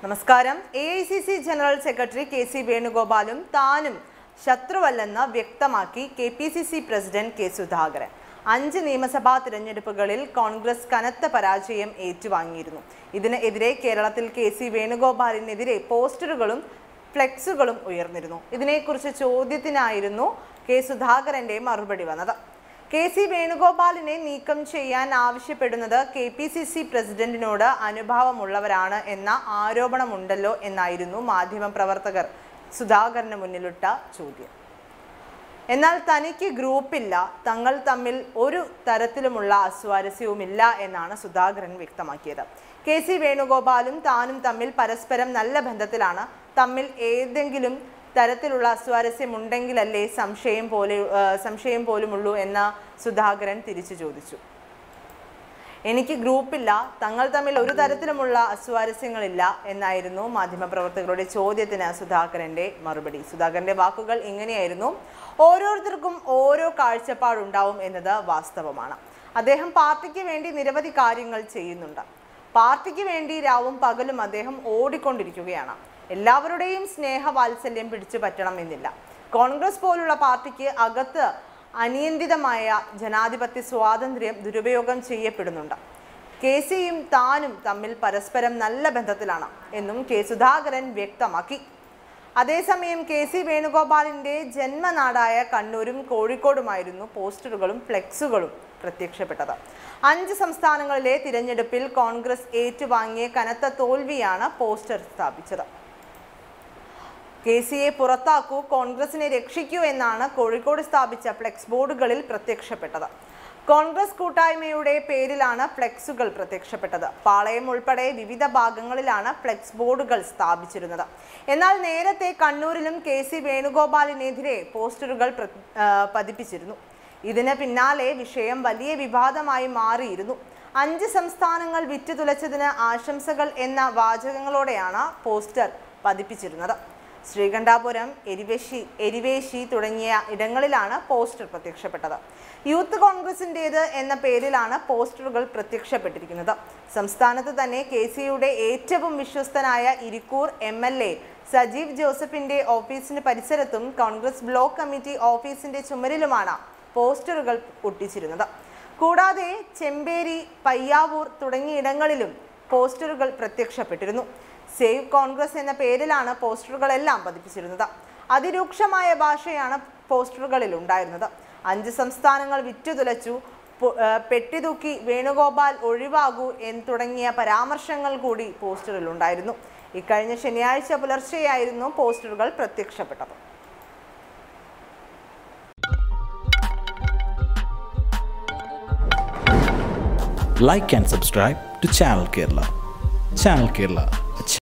നമസ്കാരം A I C C general secretary K C വേണുഗോപാലും താനും ശത്രുവല്ലെന്ന് വ്യക്തമാക്കി K P C C president K Sudhakaran അഞ്ച് നിയമസഭാ തിരഞ്ഞെടുപ്പുകളിൽ കോൺഗ്രസ് കനത്ത പരാജയം ഏറ്റുവാങ്ങിയിരുന്നു ഇതിനെതിരെ കേരളത്തിൽ കെ സി വേണുഗോപാലിനെതിരെ പോസ്റ്ററുകളും ഫ്ലെക്സുകളും ഉയർന്നിരുന്നു ഇതിനെക്കുറിച്ച് ചോദ്യത്തിനായിരുന്നു കെ സുധാകരന്റെ മറുപടി വന്നത് കെ സി വേണുഗോപാലിനെ നീക്കം ചെയ്യാൻ ആവശ്യപ്പെടുന്നത് കെ പി സി സി പ്രസിഡന്റിനോട് അനുഭാവമുള്ളവരാണ് എന്ന ആരോപണമുണ്ടല്ലോ എന്നായിരുന്നു മാധ്യമപ്രവർത്തകർ സുധാകരന് മുന്നിലിട്ട ചോദ്യം എന്നാൽ തനിക്ക് ഗ്രൂപ്പില്ല തങ്ങൾ തമ്മിൽ ഒരു തരത്തിലുമുള്ള അസ്വാരസ്യവുമില്ല എന്നാണ് സുധാകരൻ വ്യക്തമാക്കിയത് കെ സി വേണുഗോപാലും താനും തമ്മിൽ പരസ്പരം നല്ല ബന്ധത്തിലാണ് തമ്മിൽ ഏതെങ്കിലും തരത്തിലുള്ള അസ്വാരസ്യമുണ്ടെങ്കിലല്ലേ സംശയം പോലെ ആ, സംശയം പോലുമുള്ളൂ എന്ന് സുധാകരൻ തിരിച്ചു ചോദിച്ചു എനിക്ക് ഗ്രൂപ്പില്ല തങ്ങൾ തമ്മിൽ ഒരു തരത്തിലുമുള്ള അസ്വാരസ്യങ്ങളില്ല എന്നായിരുന്നു മാധ്യമപ്രവർത്തകരുടെ ചോദ്യത്തിന് സുധാകരന്റെ മറുപടി സുധാകരന്റെ വാക്കുകൾ ഇങ്ങനെയായിരുന്നു ഓരോരുത്തർക്കും ഓരോ കാഴ്ചപ്പാടുണ്ടാവും എന്നത് വാസ്തവമാണ് അദ്ദേഹം പാർട്ടിക്ക് വേണ്ടി നിരവധി കാര്യങ്ങൾ ചെയ്യുന്നുണ്ട് പാർട്ടിക്ക് വേണ്ടി രാവും പകലും അദ്ദേഹം ഓടിക്കൊണ്ടിരിക്കുകയാണ് എല്ലാവരുടെയും സ്നേഹവാത്സല്യം പിടിച്ചു പറ്റണം എന്നില്ല കോൺഗ്രസ് പോലുള്ള പാർട്ടിക്ക് അകത്ത് അനിയന്ത്രിതമായ ജനാധിപത്യ സ്വാതന്ത്ര്യം ദുരുപയോഗം ചെയ്യപ്പെടുന്നുണ്ട് കെ സിയും താനും തമ്മിൽ പരസ്പരം നല്ല ബന്ധത്തിലാണ് എന്നും കെ സുധാകരൻ വ്യക്തമാക്കി അതേസമയം കെ സി വേണുഗോപാലിന്റെ ജന്മനാടായ കണ്ണൂരും കോഴിക്കോടുമായിരുന്നു പോസ്റ്ററുകളും ഫ്ലെക്സുകളും പ്രത്യക്ഷപ്പെട്ടത് അഞ്ച് സംസ്ഥാനങ്ങളിലെ തിരഞ്ഞെടുപ്പിൽ കോൺഗ്രസ് ഏറ്റുവാങ്ങിയ കനത്ത തോൽവിയാണ് പോസ്റ്റർ സ്ഥാപിച്ചത് കെ സിയെ പുറത്താക്കൂ കോൺഗ്രസിനെ രക്ഷിക്കൂ എന്നാണ് കോഴിക്കോട് സ്ഥാപിച്ച ഫ്ലെക്സ് ബോർഡുകളിൽ പ്രത്യക്ഷപ്പെട്ടത് കോൺഗ്രസ് കൂട്ടായ്മയുടെ പേരിലാണ് ഫ്ലെക്സുകൾ പ്രത്യക്ഷപ്പെട്ടത് പാളയം ഉൾപ്പെടെ വിവിധ ഭാഗങ്ങളിലാണ് ഫ്ലെക്സ് ബോർഡുകൾ സ്ഥാപിച്ചിരുന്നത് എന്നാൽ നേരത്തെ കണ്ണൂരിലും കെ സി വേണുഗോപാലിനെതിരെ പോസ്റ്ററുകൾ പ്ര- ആ, പതിപ്പിച്ചിരുന്നു ഇതിന് പിന്നാലെ വിഷയം വലിയ വിവാദമായി മാറിയിരുന്നു അഞ്ച് സംസ്ഥാനങ്ങൾ വിറ്റുതുലച്ചതിന് ആശംസകൾ എന്ന വാചകങ്ങളോടെയാണ് പോസ്റ്റർ പതിപ്പിച്ചിരുന്നത് ശ്രീകണ്ഠാപുരം എരിവേശി എരിവേശി തുടങ്ങിയ ഇടങ്ങളിലാണ് പോസ്റ്റർ പ്രത്യക്ഷപ്പെട്ടത് യൂത്ത് കോൺഗ്രസിൻ്റേത് എന്ന പേരിലാണ് പോസ്റ്ററുകൾ പ്രത്യക്ഷപ്പെട്ടിരിക്കുന്നത് സംസ്ഥാനത്ത് തന്നെ കെ സിയുടെ ഏറ്റവും വിശ്വസ്തനായ Irikkur M L A Sajeev ജോസഫിന്റെ ഓഫീസിന് പരിസരത്തും കോൺഗ്രസ് ബ്ലോക്ക് കമ്മിറ്റി ഓഫീസിന്റെ ചുമരിലുമാണ് പോസ്റ്ററുകൾ ഒട്ടിച്ചിരുന്നത് കൂടാതെ ചെമ്പേരി പയ്യാവൂർ തുടങ്ങിയിടങ്ങളിലും പോസ്റ്ററുകൾ പ്രത്യക്ഷപ്പെട്ടിരുന്നു സേവ് കോൺഗ്രസ് എന്ന പേരിലാണ് പോസ്റ്ററുകളെല്ലാം പതിപ്പിച്ചിരുന്നത് അതിരൂക്ഷമായ ഭാഷയാണ് പോസ്റ്ററുകളിൽ ഉണ്ടായിരുന്നത് അഞ്ച് സംസ്ഥാനങ്ങൾ വിറ്റുതുലച്ചു പൊ- ആ, പെട്ടിതൂക്കി വേണുഗോപാൽ ഒഴിവാകൂ എന്ന് തുടങ്ങിയ പരാമർശങ്ങൾ കൂടി പോസ്റ്ററിൽ ഉണ്ടായിരുന്നു ഇക്കഴിഞ്ഞ ശനിയാഴ്ച പുലർച്ചെയായിരുന്നു പോസ്റ്ററുകൾ പ്രത്യക്ഷപ്പെട്ടത് like and subscribe to Channel Kerala. Channel Kerala,